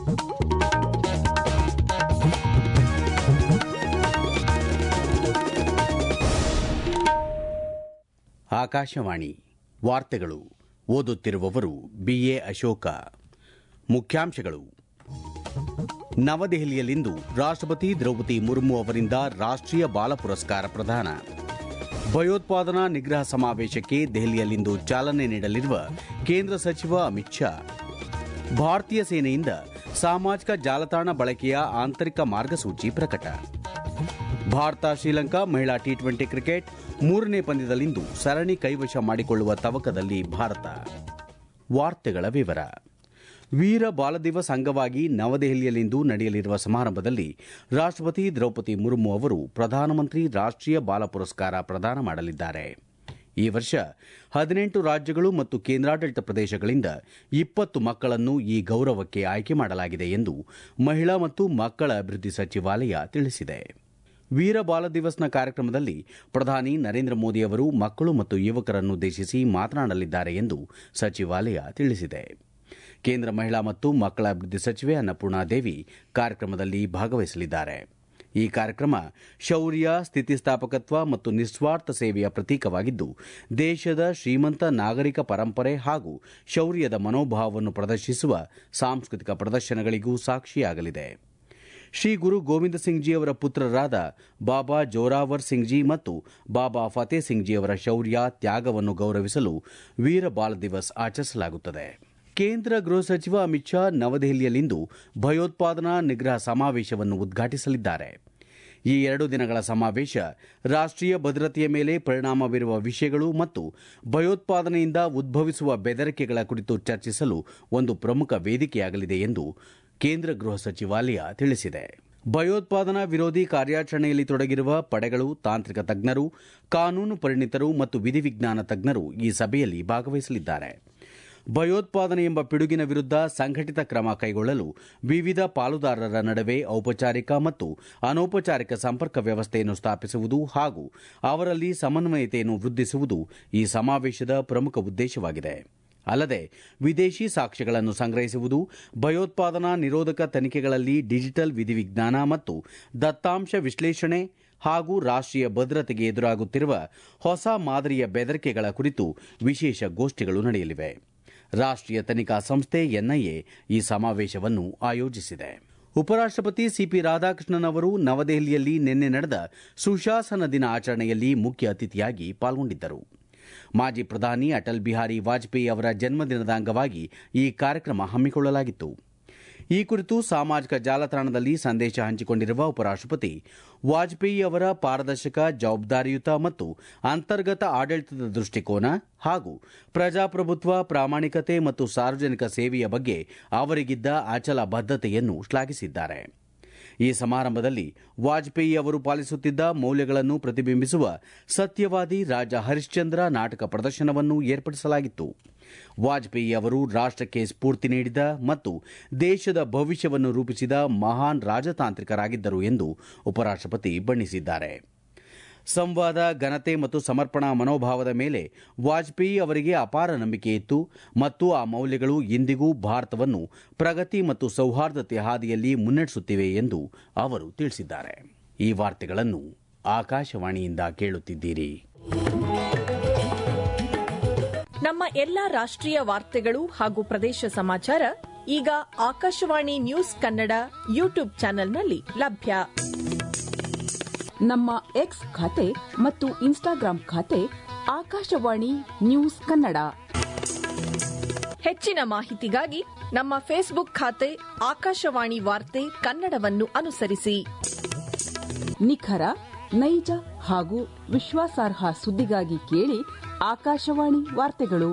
ಆಕಾಶವಾಣಿ ವಾರ್ತೆಗಳು ಓದುತ್ತಿರುವವರು ಬಿಎ ಅಶೋಕ ಮುಖ್ಯಾಂಶಗಳು ನವದೆಹಲಿಯಲ್ಲಿಂದು ರಾಷ್ಟ್ರಪತಿ ದ್ರೌಪದಿ ಮುರ್ಮು ಅವರಿಂದ ರಾಷ್ಟ್ರೀಯ ಬಾಲ ಪುರಸ್ಕಾರ ಪ್ರದಾನ ಭಯೋತ್ಪಾದನಾ ನಿಗ್ರಹ ಸಮಾವೇಶಕ್ಕೆ ದೆಹಲಿಯಲ್ಲಿಂದು ಚಾಲನೆ ನೀಡಲಿರುವ ಕೇಂದ್ರ ಸಚಿವ ಅಮಿತ್ ಶಾ ಭಾರತೀಯ ಸೇನೆಯಿಂದ ಸಾಮಾಜಿಕ ಜಾಲತಾಣ ಬಳಕೆಯ ಆಂತರಿಕ ಮಾರ್ಗಸೂಚಿ ಪ್ರಕಟ ಭಾರತ ಶ್ರೀಲಂಕಾ ಮಹಿಳಾ ಟಿ ಟ್ವೆಂಟಿ ಕ್ರಿಕೆಟ್ ಮೂರನೇ ಪಂದ್ಯದಲ್ಲಿಂದು ಸರಣಿ ಕೈವಶ ಮಾಡಿಕೊಳ್ಳುವ ತವಕದಲ್ಲಿ ಭಾರತ ವಾರ್ತೆಗಳ ವಿವರ ವೀರ ಬಾಲ ದಿವಸ್ ಅಂಗವಾಗಿ ನವದೆಹಲಿಯಲ್ಲಿಂದು ನಡೆಯಲಿರುವ ಸಮಾರಂಭದಲ್ಲಿ ರಾಷ್ಟ್ರಪತಿ ದ್ರೌಪದಿ ಮುರ್ಮು ಅವರು ಪ್ರಧಾನಮಂತ್ರಿ ರಾಷ್ಟ್ರೀಯ ಬಾಲ ಪುರಸ್ಕಾರ ಪ್ರದಾನ ಮಾಡಲಿದ್ದಾರೆ ಈ ವರ್ಷ ಹದಿನೆಂಟು ರಾಜ್ಯಗಳು ಮತ್ತು ಕೇಂದ್ರಾಡಳಿತ ಪ್ರದೇಶಗಳಿಂದ ಇಪ್ಪತ್ತು ಮಕ್ಕಳನ್ನು ಈ ಗೌರವಕ್ಕೆ ಆಯ್ಕೆ ಮಾಡಲಾಗಿದೆ ಎಂದು ಮಹಿಳಾ ಮತ್ತು ಮಕ್ಕಳ ಅಭಿವೃದ್ಧಿ ಸಚಿವಾಲಯ ತಿಳಿಸಿದೆ ವೀರ ಬಾಲ ದಿವಸ್ನ ಕಾರ್ಯಕ್ರಮದಲ್ಲಿ ಪ್ರಧಾನಿ ನರೇಂದ್ರ ಮೋದಿ ಅವರು ಮಕ್ಕಳು ಮತ್ತು ಯುವಕರನ್ನುದ್ದೇಶಿಸಿ ಮಾತನಾಡಲಿದ್ದಾರೆ ಎಂದು ಸಚಿವಾಲಯ ತಿಳಿಸಿದೆ ಕೇಂದ್ರ ಮಹಿಳಾ ಮತ್ತು ಮಕ್ಕಳ ಅಭಿವೃದ್ಧಿ ಸಚಿವೆ ಅನ್ನಪೂರ್ಣಾದೇವಿ ಕಾರ್ಯಕ್ರಮದಲ್ಲಿ ಭಾಗವಹಿಸಲಿದ್ದಾರೆ ಈ ಕಾರ್ಯಕ್ರಮ ಶೌರ್ಯ ಸ್ಥಿತಿಸ್ಥಾಪಕತ್ವ ಮತ್ತು ನಿಸ್ವಾರ್ಥ ಸೇವೆಯ ಪ್ರತೀಕವಾಗಿದ್ದು ದೇಶದ ಶ್ರೀಮಂತ ನಾಗರಿಕ ಪರಂಪರೆ ಹಾಗೂ ಶೌರ್ಯದ ಮನೋಭಾವವನ್ನು ಪ್ರದರ್ಶಿಸುವ ಸಾಂಸ್ಕೃತಿಕ ಪ್ರದರ್ಶನಗಳಿಗೂ ಸಾಕ್ಷಿಯಾಗಲಿದೆ ಶ್ರೀ ಗುರು ಗೋವಿಂದ ಸಿಂಗ್ ಜಿ ಅವರ ಪುತ್ರರಾದ ಬಾಬಾ ಜೋರಾವರ್ ಸಿಂಗ್ ಜಿ ಮತ್ತು ಬಾಬಾ ಫತೇ ಸಿಂಗ್ ಜಿ ಅವರ ಶೌರ್ಯ ತ್ಯಾಗವನ್ನು ಗೌರವಿಸಲು ವೀರ ಬಾಲ ದಿವಸ್ ಆಚರಿಸಲಾಗುತ್ತದೆ ಕೇಂದ್ರ ಗೃಹ ಸಚಿವ ಅಮಿತ್ ಶಾ ನವದೆಹಲಿಯಲ್ಲಿಂದು ಭಯೋತ್ಪಾದನಾ ನಿಗ್ರಹ ಸಮಾವೇಶವನ್ನು ಉದ್ಘಾಟಿಸಲಿದ್ದಾರೆ ಈ ಎರಡು ದಿನಗಳ ಸಮಾವೇಶ ರಾಷ್ಟ್ರೀಯ ಭದ್ರತೆಯ ಮೇಲೆ ಪರಿಣಾಮ ಬೀರುವ ವಿಷಯಗಳು ಮತ್ತು ಭಯೋತ್ಪಾದನೆಯಿಂದ ಉದ್ಭವಿಸುವ ಬೆದರಿಕೆಗಳ ಕುರಿತು ಚರ್ಚಿಸಲು ಒಂದು ಪ್ರಮುಖ ವೇದಿಕೆಯಾಗಲಿದೆ ಎಂದು ಕೇಂದ್ರ ಗೃಹ ಸಚಿವಾಲಯ ತಿಳಿಸಿದೆ ಭಯೋತ್ಪಾದನಾ ವಿರೋಧಿ ಕಾರ್ಯಾಚರಣೆಯಲ್ಲಿ ತೊಡಗಿರುವ ಪಡೆಗಳು ತಾಂತ್ರಿಕ ತಜ್ಞರು ಕಾನೂನು ಪರಿಣಿತರು ಮತ್ತು ವಿಧಿವಿಜ್ಞಾನ ತಜ್ಞರು ಈ ಸಭೆಯಲ್ಲಿ ಭಾಗವಹಿಸಲಿದ್ದಾರೆ ಭಯೋತ್ಪಾದನೆ ಎಂಬ ಪಿಡುಗಿನ ವಿರುದ್ಧ ಸಂಘಟಿತ ಕ್ರಮ ಕೈಗೊಳ್ಳಲು ವಿವಿಧ ಪಾಲುದಾರರ ನಡುವೆ ಔಪಚಾರಿಕ ಮತ್ತು ಅನೌಪಚಾರಿಕ ಸಂಪರ್ಕ ವ್ಯವಸ್ಥೆಯನ್ನು ಸ್ಥಾಪಿಸುವುದು ಹಾಗೂ ಅವರಲ್ಲಿ ಸಮನ್ವಯತೆಯನ್ನು ವೃದ್ಧಿಸುವುದು ಈ ಸಮಾವೇಶದ ಪ್ರಮುಖ ಉದ್ದೇಶವಾಗಿದೆ ಅಲ್ಲದೆ ವಿದೇಶಿ ಸಾಕ್ಷ್ಯಗಳನ್ನು ಸಂಗ್ರಹಿಸುವುದು ಭಯೋತ್ಪಾದನಾ ನಿರೋಧಕ ತನಿಖೆಗಳಲ್ಲಿ ಡಿಜಿಟಲ್ ವಿಧಿವಿಜ್ಞಾನ ಮತ್ತು ದತ್ತಾಂಶ ವಿಶ್ಲೇಷಣೆ ಹಾಗೂ ರಾಷ್ಟ್ರೀಯ ಭದ್ರತೆಗೆ ಎದುರಾಗುತ್ತಿರುವ ಹೊಸ ಮಾದರಿಯ ಬೆದರಿಕೆಗಳ ಕುರಿತು ವಿಶೇಷ ಗೋಷ್ಠಿಗಳು ನಡೆಯಲಿವೆ ರಾಷ್ಟ್ರೀಯ ತನಿಖಾ ಸಂಸ್ಥೆ ಎನ್ಐಎ ಈ ಸಮಾವೇಶವನ್ನು ಆಯೋಜಿಸಿದೆ ಉಪರಾಷ್ಟಪತಿ ಸಿಪಿ ರಾಧಾಕೃಷ್ಣನ್ ಅವರು ನವದೆಹಲಿಯಲ್ಲಿ ನಿನ್ನೆ ನಡೆದ ಸುಶಾಸನ ದಿನ ಆಚರಣೆಯಲ್ಲಿ ಮುಖ್ಯ ಅತಿಥಿಯಾಗಿ ಪಾಲ್ಗೊಂಡಿದ್ದರು ಮಾಜಿ ಪ್ರಧಾನಿ ಅಟಲ್ ಬಿಹಾರಿ ವಾಜಪೇಯಿ ಅವರ ಜನ್ಮದಿನದ ಅಂಗವಾಗಿ ಈ ಕಾರ್ಯಕ್ರಮ ಹಮ್ಮಿಕೊಳ್ಳಲಾಗಿತ್ತು ಈ ಕುರಿತು ಸಾಮಾಜಿಕ ಜಾಲತಾಣದಲ್ಲಿ ಸಂದೇಶ ಹಂಚಿಕೊಂಡಿರುವ ಉಪರಾಷ್ಟಪತಿ ವಾಜಪೇಯಿ ಅವರ ಪಾರದರ್ಶಕ ಜವಾಬ್ದಾರಿಯುತ ಮತ್ತು ಅಂತರ್ಗತ ಆಡಳಿತದ ದೃಷ್ಟಿಕೋನ ಹಾಗೂ ಪ್ರಜಾಪ್ರಭುತ್ವ ಪ್ರಾಮಾಣಿಕತೆ ಮತ್ತು ಸಾರ್ವಜನಿಕ ಸೇವೆಯ ಬಗ್ಗೆ ಅವರಿಗಿದ್ದ ಅಚಲ ಬದ್ಧತೆಯನ್ನು ಶ್ಲಾಘಿಸಿದ್ದಾರೆ ಈ ಸಮಾರಂಭದಲ್ಲಿ ವಾಜಪೇಯಿ ಅವರು ಪಾಲಿಸುತ್ತಿದ್ದ ಮೌಲ್ಯಗಳನ್ನು ಪ್ರತಿಬಿಂಬಿಸುವ ಸತ್ಯವಾದಿ ರಾಜ ಹರಿಶ್ಚಂದ್ರ ನಾಟಕ ಪ್ರದರ್ಶನವನ್ನು ಏರ್ಪಡಿಸಲಾಗಿತ್ತು ವಾಜಪೇಯಿ ಅವರು ರಾಷ್ಟಕ್ಕೆ ಸ್ಫೂರ್ತಿ ನೀಡಿದ ಮತ್ತು ದೇಶದ ಭವಿಷ್ಯವನ್ನು ರೂಪಿಸಿದ ಮಹಾನ್ ರಾಜತಾಂತ್ರಿಕರಾಗಿದ್ದರು ಎಂದು ಉಪರಾಷ್ಟಪತಿ ಬಣ್ಣಿಸಿದ್ದಾರೆ ಸಂವಾದ ಘನತೆ ಮತ್ತು ಸಮರ್ಪಣಾ ಮನೋಭಾವದ ಮೇಲೆ ವಾಜಪೇಯಿ ಅವರಿಗೆ ಅಪಾರ ನಂಬಿಕೆ ಇತ್ತು ಮತ್ತು ಆ ಮೌಲ್ಯಗಳು ಇಂದಿಗೂ ಭಾರತವನ್ನು ಪ್ರಗತಿ ಮತ್ತು ಸೌಹಾರ್ದತೆ ಹಾದಿಯಲ್ಲಿ ಮುನ್ನಡೆಸುತ್ತಿವೆ ಎಂದು ಅವರು ತಿಳಿಸಿದ್ದಾರೆ ಈ ವಾರ್ತೆಗಳನ್ನು ಆಕಾಶವಾಣಿಯಿಂದ ಕೇಳುತ್ತಿದ್ದೀರಿ ನಮ್ಮ ಎಲ್ಲ ರಾಷ್ಟ್ರೀಯ ವಾರ್ತೆಗಳು ಹಾಗೂ ಪ್ರದೇಶ ಸಮಾಚಾರ ಈಗ ಆಕಾಶವಾಣಿ ನ್ಯೂಸ್ ಕನ್ನಡ ಯೂಟ್ಯೂಬ್ ಚಾನೆಲ್ನಲ್ಲಿ ಲಭ್ಯ ನಮ್ಮ ಎಕ್ಸ್ ಖಾತೆ ಮತ್ತು ಇನ್ಸ್ಟಾಗ್ರಾಂ ಖಾತೆ ಆಕಾಶವಾಣಿ ನ್ಯೂಸ್ ಕನ್ನಡ ಹೆಚ್ಚಿನ ಮಾಹಿತಿಗಾಗಿ ನಮ್ಮ ಫೇಸ್ಬುಕ್ ಖಾತೆ ಆಕಾಶವಾಣಿ ವಾರ್ತೆ ಕನ್ನಡವನ್ನು ಅನುಸರಿಸಿ ನಿಖರ ನೈಜ ಹಾಗೂ ವಿಶ್ವಾಸಾರ್ಹ ಸುದ್ದಿಗಾಗಿ ಕೇಳಿ ಆಕಾಶವಾಣಿ ವಾರ್ತೆಗಳು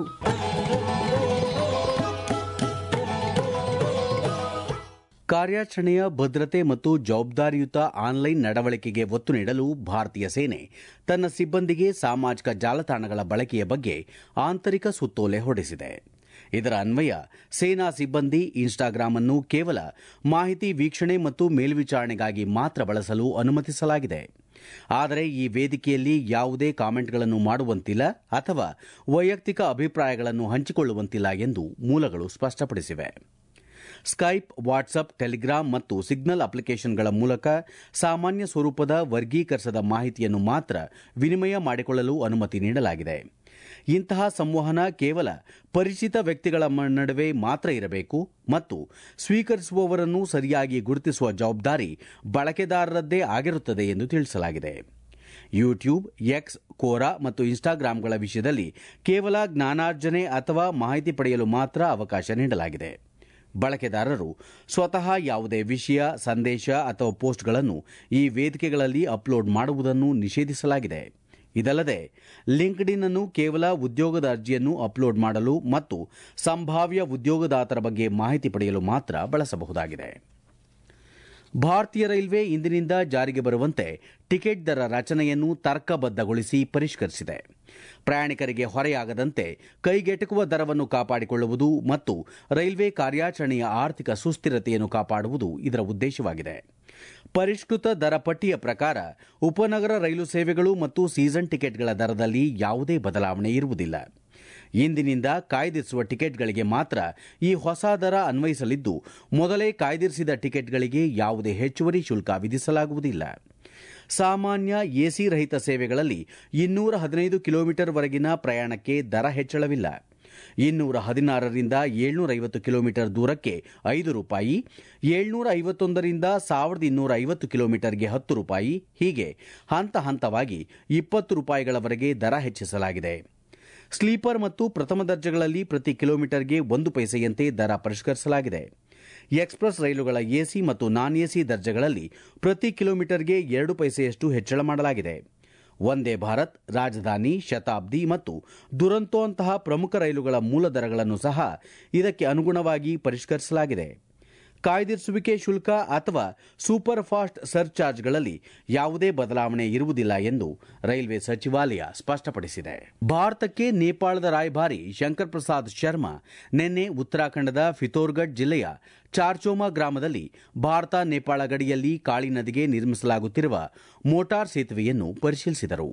ಕಾರ್ಯಾಚರಣೆಯ ಭದ್ರತೆ ಮತ್ತು ಜವಾಬ್ದಾರಿಯುತ ಆನ್ಲೈನ್ ನಡವಳಿಕೆಗೆ ಒತ್ತು ನೀಡಲು ಭಾರತೀಯ ಸೇನೆ ತನ್ನ ಸಿಬ್ಬಂದಿಗೆ ಸಾಮಾಜಿಕ ಜಾಲತಾಣಗಳ ಬಳಕೆಯ ಬಗ್ಗೆ ಆಂತರಿಕ ಸುತ್ತೋಲೆ ಹೊರಡಿಸಿದೆ ಇದರ ಅನ್ವಯ ಸೇನಾ ಸಿಬ್ಬಂದಿ ಇನ್ಸ್ಟಾಗ್ರಾಂ ಅನ್ನು ಕೇವಲ ಮಾಹಿತಿ ವೀಕ್ಷಣೆ ಮತ್ತು ಮೇಲ್ವಿಚಾರಣೆಗಾಗಿ ಮಾತ್ರ ಬಳಸಲು ಅನುಮತಿಸಲಾಗಿದೆ ಆದರೆ ಈ ವೇದಿಕೆಯಲ್ಲಿ ಯಾವುದೇ ಕಾಮೆಂಟ್ಗಳನ್ನು ಮಾಡುವಂತಿಲ್ಲ ಅಥವಾ ವೈಯಕ್ತಿಕ ಅಭಿಪ್ರಾಯಗಳನ್ನು ಹಂಚಿಕೊಳ್ಳುವಂತಿಲ್ಲ ಎಂದು ಮೂಲಗಳು ಸ್ಪಷ್ಟಪಡಿಸಿವೆ ಸ್ಕೈಪ್ ವಾಟ್ಸಪ್ ಟೆಲಿಗ್ರಾಂ ಮತ್ತು ಸಿಗ್ನಲ್ ಅಪ್ಲಿಕೇಶನ್ಗಳ ಮೂಲಕ ಸಾಮಾನ್ಯ ಸ್ವರೂಪದ ವರ್ಗೀಕರಿಸದ ಮಾಹಿತಿಯನ್ನು ಮಾತ್ರ ವಿನಿಮಯ ಮಾಡಿಕೊಳ್ಳಲು ಅನುಮತಿ ನೀಡಲಾಗಿದೆ ಇಂತಹ ಸಂವಹನ ಕೇವಲ ಪರಿಚಿತ ವ್ಯಕ್ತಿಗಳ ನಡುವೆ ಮಾತ್ರ ಇರಬೇಕು ಮತ್ತು ಸ್ವೀಕರಿಸುವವರನ್ನು ಸರಿಯಾಗಿ ಗುರುತಿಸುವ ಜವಾಬ್ದಾರಿ ಬಳಕೆದಾರರದ್ದೇ ಆಗಿರುತ್ತದೆ ಎಂದು ತಿಳಿಸಲಾಗಿದೆ ಯೂಟ್ಯೂಬ್ ಎಕ್ಸ್ ಕೋರಾ ಮತ್ತು ಇನ್ಸ್ಟಾಗ್ರಾಂಗಳ ವಿಷಯದಲ್ಲಿ ಕೇವಲ ಜ್ಞಾನಾರ್ಜನೆ ಅಥವಾ ಮಾಹಿತಿ ಪಡೆಯಲು ಮಾತ್ರ ಅವಕಾಶ ನೀಡಲಾಗಿದೆ ಬಳಕೆದಾರರು ಸ್ವತಃ ಯಾವುದೇ ವಿಷಯ ಸಂದೇಶ ಅಥವಾ ಪೋಸ್ಟ್ಗಳನ್ನು ಈ ವೇದಿಕೆಗಳಲ್ಲಿ ಅಪ್ಲೋಡ್ ಮಾಡುವುದನ್ನು ನಿಷೇಧಿಸಲಾಗಿದೆ ಇದಲ್ಲದೆ ಲಿಂಕ್ಡ್ಇನ್ ಅನ್ನು ಕೇವಲ ಉದ್ಯೋಗದ ಅರ್ಜಿಯನ್ನು ಅಪ್ಲೋಡ್ ಮಾಡಲು ಮತ್ತು ಸಂಭಾವ್ಯ ಉದ್ಯೋಗದಾತರ ಬಗ್ಗೆ ಮಾಹಿತಿ ಪಡೆಯಲು ಮಾತ್ರ ಬಳಸಬಹುದಾಗಿದೆ ಭಾರತೀಯ ರೈಲ್ವೆ ಇಂದಿನಿಂದ ಜಾರಿಗೆ ಬರುವಂತೆ ಟಿಕೆಟ್ ದರ ರಚನೆಯನ್ನು ತರ್ಕಬದ್ಧಗೊಳಿಸಿ ಪರಿಷ್ಕರಿಸಿದೆ ಪ್ರಯಾಣಿಕರಿಗೆ ಹೊರೆಯಾಗದಂತೆ ಕೈಗೆಟುಕುವ ದರವನ್ನು ಕಾಪಾಡಿಕೊಳ್ಳುವುದು ಮತ್ತು ರೈಲ್ವೆ ಕಾರ್ಯಾಚರಣೆಯ ಆರ್ಥಿಕ ಸುಸ್ಥಿರತೆಯನ್ನು ಕಾಪಾಡುವುದು ಇದರ ಉದ್ದೇಶವಾಗಿದೆ ಪರಿಷ್ಕೃತ ದರ ಪಟ್ಟಿಯ ಪ್ರಕಾರ ಉಪನಗರ ರೈಲು ಸೇವೆಗಳು ಮತ್ತು ಸೀಸನ್ ಟಿಕೆಟ್ಗಳ ದರದಲ್ಲಿ ಯಾವುದೇ ಬದಲಾವಣೆ ಇರುವುದಿಲ್ಲ ಇಂದಿನಿಂದ ಕಾಯ್ದಿರಿಸುವ ಟಿಕೆಟ್ಗಳಿಗೆ ಮಾತ್ರ ಈ ಹೊಸ ದರ ಅನ್ವಯಿಸಲಿದ್ದು ಮೊದಲೇ ಕಾಯ್ದಿರಿಸಿದ ಟಿಕೆಟ್ಗಳಿಗೆ ಯಾವುದೇ ಹೆಚ್ಚುವರಿ ಶುಲ್ಕ ವಿಧಿಸಲಾಗುವುದಿಲ್ಲ ಸಾಮಾನ್ಯ ಎಸಿ ರಹಿತ ಸೇವೆಗಳಲ್ಲಿ ಇನ್ನೂರ ಹದಿನೈದು ಕಿಲೋಮೀಟರ್ ವರೆಗಿನ ಪ್ರಯಾಣಕ್ಕೆ ದರ ಹೆಚ್ಚಳವಿಲ್ಲ ಇನ್ನೂರ ಹದಿನಾರರಿಂದ ಏಳ್ನೂರ ಐವತ್ತು ಕಿಲೋಮೀಟರ್ ದೂರಕ್ಕೆ ಐದು ರೂಪಾಯಿ ಏಳ್ನೂರ ಐವತ್ತೊಂದರಿಂದ ಸಾವಿರದ ಇನ್ನೂರ ಐವತ್ತು ಕಿಲೋಮೀಟರ್ಗೆ ಹತ್ತು ರೂಪಾಯಿ ಹೀಗೆ ಹಂತ ಹಂತವಾಗಿ ಇಪ್ಪತ್ತು ರೂಪಾಯಿಗಳವರೆಗೆ ದರ ಹೆಚ್ಚಿಸಲಾಗಿದೆ ಸ್ಲೀಪರ್ ಮತ್ತು ಪ್ರಥಮ ದರ್ಜೆಗಳಲ್ಲಿ ಪ್ರತಿ ಕಿಲೋಮೀಟರ್ಗೆ ಒಂದು ಪೈಸೆಯಂತೆ ದರ ಪರಿಷ್ಕರಿಸಲಾಗಿದೆ ಎಕ್ಸ್ಪ್ರೆಸ್ ರೈಲುಗಳ ಎಸಿ ಮತ್ತು ನಾನ್ ಎಸಿ ದರ್ಜೆಗಳಲ್ಲಿ ಪ್ರತಿ ಕಿಲೋಮೀಟರ್ಗೆ ಎರಡು ಪೈಸೆಯಷ್ಟು ಹೆಚ್ಚಳ ಮಾಡಲಾಗಿದೆ ವಂದೇ ಭಾರತ್ ರಾಜಧಾನಿ ಶತಾಬ್ದಿ ಮತ್ತು ದುರಂತೋ ಅಂತಹ ಪ್ರಮುಖ ರೈಲುಗಳ ಮೂಲ ದರಗಳನ್ನು ಸಹ ಇದಕ್ಕೆ ಅನುಗುಣವಾಗಿ ಪರಿಷ್ಕರಿಸಲಾಗಿದೆ ಕಾಯ್ದಿರಿಸುವಿಕೆ ಶುಲ್ಕ ಅಥವಾ ಸೂಪರ್ ಫಾಸ್ಟ್ ಸರ್ಚಾರ್ಜ್ಗಳಲ್ಲಿ ಯಾವುದೇ ಬದಲಾವಣೆ ಇರುವುದಿಲ್ಲ ಎಂದು ರೈಲ್ವೆ ಸಚಿವಾಲಯ ಸ್ಪಷ್ಟಪಡಿಸಿದೆ ಭಾರತಕ್ಕೆ ನೇಪಾಳದ ರಾಯಭಾರಿ ಶಂಕರ್ ಪ್ರಸಾದ್ ಶರ್ಮಾ ನಿನ್ನೆ ಉತ್ತರಾಖಂಡದ ಫಿತೋರ್ಗಢ್ ಜಿಲ್ಲೆಯ ಚಾರ್ಚೋಮಾ ಗ್ರಾಮದಲ್ಲಿ ಭಾರತ ನೇಪಾಳ ಗಡಿಯಲ್ಲಿ ಕಾಳಿ ನದಿಗೆ ನಿರ್ಮಿಸಲಾಗುತ್ತಿರುವ ಮೋಟಾರ್ ಸೇತುವೆಯನ್ನು ಪರಿಶೀಲಿಸಿದರು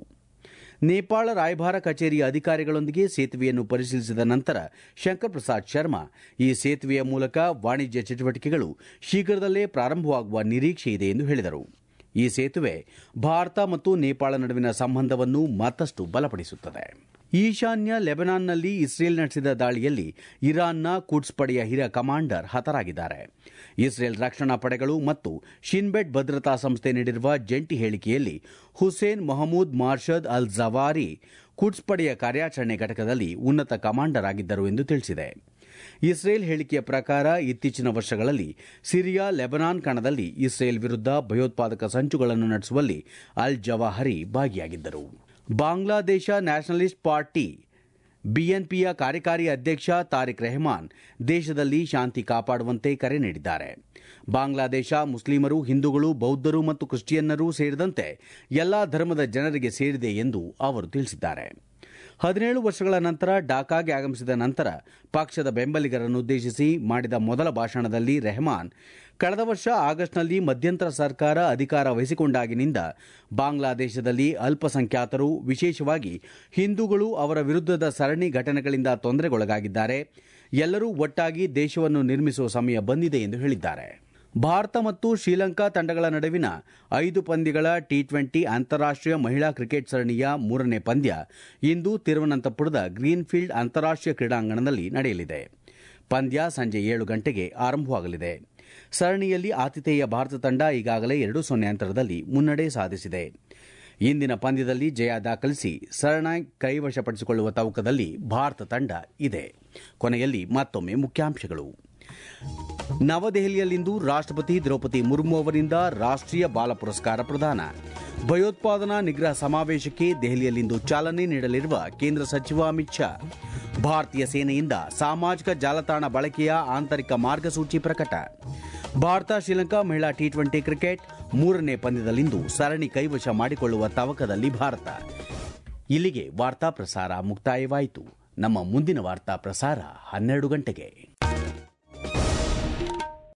ನೇಪಾಳ ರಾಯಭಾರ ಕಚೇರಿಯ ಅಧಿಕಾರಿಗಳೊಂದಿಗೆ ಸೇತುವೆಯನ್ನು ಪರಿಶೀಲಿಸಿದ ನಂತರ ಶಂಕರ್ ಪ್ರಸಾದ್ ಶರ್ಮಾ ಈ ಸೇತುವೆಯ ಮೂಲಕ ವಾಣಿಜ್ಯ ಚಟುವಟಿಕೆಗಳು ಶೀಘ್ರದಲ್ಲೇ ಪ್ರಾರಂಭವಾಗುವ ನಿರೀಕ್ಷೆ ಇದೆ ಎಂದು ಹೇಳಿದರು ಈ ಸೇತುವೆ ಭಾರತ ಮತ್ತು ನೇಪಾಳ ನಡುವಿನ ಸಂಬಂಧವನ್ನು ಮತ್ತಷ್ಟು ಬಲಪಡಿಸುತ್ತದೆ ಈಶಾನ್ಯ ಲೆಬನಾನ್ನಲ್ಲಿ ಇಸ್ರೇಲ್ ನಡೆಸಿದ ದಾಳಿಯಲ್ಲಿ ಇರಾನ್ನ ಕುಡ್ಸ್ ಪಡೆಯ ಹಿರಿಯ ಕಮಾಂಡರ್ ಹತರಾಗಿದ್ದಾರೆ ಇಸ್ರೇಲ್ ರಕ್ಷಣಾ ಪಡೆಗಳು ಮತ್ತು ಶಿನ್ಬೆಟ್ ಭದ್ರತಾ ಸಂಸ್ಥೆ ನೀಡಿರುವ ಜಂಟಿ ಹೇಳಿಕೆಯಲ್ಲಿ ಹುಸೇನ್ ಮೊಹಮ್ಮೂದ್ ಮಾರ್ಷದ್ ಅಲ್ ಜವಾರಿ ಕುಡ್ಸ್ ಪಡೆಯ ಕಾರ್ಯಾಚರಣೆ ಘಟಕದಲ್ಲಿ ಉನ್ನತ ಕಮಾಂಡರ್ ಆಗಿದ್ದರು ಎಂದು ತಿಳಿಸಿದೆ ಇಸ್ರೇಲ್ ಹೇಳಿಕೆಯ ಪ್ರಕಾರ ಇತ್ತೀಚಿನ ವರ್ಷಗಳಲ್ಲಿ ಸಿರಿಯಾ ಲೆಬನಾನ್ ಕಣದಲ್ಲಿ ಇಸ್ರೇಲ್ ವಿರುದ್ಧ ಭಯೋತ್ಪಾದಕ ಸಂಚುಗಳನ್ನು ನಡೆಸುವಲ್ಲಿ ಅಲ್ ಜವಾಹರಿ ಭಾಗಿಯಾಗಿದ್ದರು ಬಾಂಗ್ಲಾದೇಶ ನ್ಯಾಷನಲಿಸ್ಟ್ ಪಾರ್ಟಿ ಬಿಎನ್ಪಿಯ ಕಾರ್ಯಕಾರಿ ಅಧ್ಯಕ್ಷ ತಾರಿಕ್ ರೆಹಮಾನ್ ದೇಶದಲ್ಲಿ ಶಾಂತಿ ಕಾಪಾಡುವಂತೆ ಕರೆ ನೀಡಿದ್ದಾರೆ ಬಾಂಗ್ಲಾದೇಶ ಮುಸ್ಲಿಮರು ಹಿಂದೂಗಳು ಬೌದ್ಧರು ಮತ್ತು ಕ್ರಿಶ್ಚಿಯನ್ನರು ಸೇರಿದಂತೆ ಎಲ್ಲಾ ಧರ್ಮದ ಜನರಿಗೆ ಸೇರಿದೆ ಎಂದು ಅವರು ತಿಳಿಸಿದ್ದಾರೆ ಹದಿನೇಳು ವರ್ಷಗಳ ನಂತರ ಢಾಕಾಗೆ ಆಗಮಿಸಿದ ನಂತರ ಪಕ್ಷದ ಬೆಂಬಲಿಗರನ್ನುದ್ದೇಶಿಸಿ ಮಾಡಿದ ಮೊದಲ ಭಾಷಣದಲ್ಲಿ ರೆಹಮಾನ್ ಕಳೆದ ವರ್ಷ ಆಗಸ್ಟ್ನಲ್ಲಿ ಮಧ್ಯಂತರ ಸರ್ಕಾರ ಅಧಿಕಾರ ವಹಿಸಿಕೊಂಡಾಗಿನಿಂದ ಬಾಂಗ್ಲಾದೇಶದಲ್ಲಿ ಅಲ್ಪಸಂಖ್ಯಾತರು ವಿಶೇಷವಾಗಿ ಹಿಂದೂಗಳು ಅವರ ವಿರುದ್ಧದ ಸರಣಿ ಘಟನೆಗಳಿಂದ ತೊಂದರೆಗೊಳಗಾಗಿದ್ದಾರೆ ಎಲ್ಲರೂ ಒಟ್ಟಾಗಿ ದೇಶವನ್ನು ನಿರ್ಮಿಸುವ ಸಮಯ ಬಂದಿದೆ ಎಂದು ಹೇಳಿದ್ದಾರೆ ಭಾರತ ಮತ್ತು ಶ್ರೀಲಂಕಾ ತಂಡಗಳ ನಡುವಿನ ಐದು ಪಂದ್ಯಗಳ ಟಿ ಟ್ವೆಂಟಿ ಅಂತಾರಾಷ್ಟೀಯ ಮಹಿಳಾ ಕ್ರಿಕೆಟ್ ಸರಣಿಯ ಮೂರನೇ ಪಂದ್ಯ ಇಂದು ತಿರುವನಂತಪುರದ ಗ್ರೀನ್ಫೀಲ್ಡ್ ಅಂತಾರಾಷ್ಟೀಯ ಕ್ರೀಡಾಂಗಣದಲ್ಲಿ ನಡೆಯಲಿದೆ ಪಂದ್ಯ ಸಂಜೆ ಏಳು ಗಂಟೆಗೆ ಆರಂಭವಾಗಲಿದೆ ಸರಣಿಯಲ್ಲಿ ಆತಿಥೇಯ ಭಾರತ ತಂಡ ಈಗಾಗಲೇ ಎರಡು ಸೊನ್ನೆ ಅಂತರದಲ್ಲಿ ಮುನ್ನಡೆ ಸಾಧಿಸಿದೆ ಇಂದಿನ ಪಂದ್ಯದಲ್ಲಿ ಜಯ ದಾಖಲಿಸಿ ಸರಣಿ ಕೈವಶಪಡಿಸಿಕೊಳ್ಳುವ ತವಕದಲ್ಲಿ ಭಾರತ ತಂಡ ಇದೆ ಕೊನೆಯಲ್ಲಿ ಮತ್ತೊಮ್ಮೆ ಮುಖ್ಯಾಂಶಗಳು ನವದೆಹಲಿಯಲ್ಲಿಂದು ರಾಷ್ಟ್ರಪತಿ ದ್ರೌಪದಿ ಮುರ್ಮು ಅವರಿಂದ ರಾಷ್ಟ್ರೀಯ ಬಾಲ ಪುರಸ್ಕಾರ ಪ್ರದಾನ ಭಯೋತ್ಪಾದನಾ ನಿಗ್ರಹ ಸಮಾವೇಶಕ್ಕೆ ದೆಹಲಿಯಲ್ಲಿಂದು ಚಾಲನೆ ನೀಡಲಿರುವ ಕೇಂದ್ರ ಸಚಿವ ಅಮಿತ್ ಶಾ ಭಾರತೀಯ ಸೇನೆಯಿಂದ ಸಾಮಾಜಿಕ ಜಾಲತಾಣ ಬಳಕೆಯ ಆಂತರಿಕ ಮಾರ್ಗಸೂಚಿ ಪ್ರಕಟ ಭಾರತ ಶ್ರೀಲಂಕಾ ಮಹಿಳಾ ಟಿ ಟ್ವೆಂಟಿ ಕ್ರಿಕೆಟ್ ಮೂರನೇ ಪಂದ್ಯದಲ್ಲಿಂದು ಸರಣಿ ಕೈವಶ ಮಾಡಿಕೊಳ್ಳುವ ತವಕದಲ್ಲಿ ಭಾರತ ಇಲ್ಲಿಗೆ ವಾರ್ತಾ ಪ್ರಸಾರ ಮುಕ್ತಾಯವಾಯಿತು ನಮ್ಮ ಮುಂದಿನ ವಾರ್ತಾ ಪ್ರಸಾರ ಹನ್ನೆರಡು ಗಂಟೆಗೆ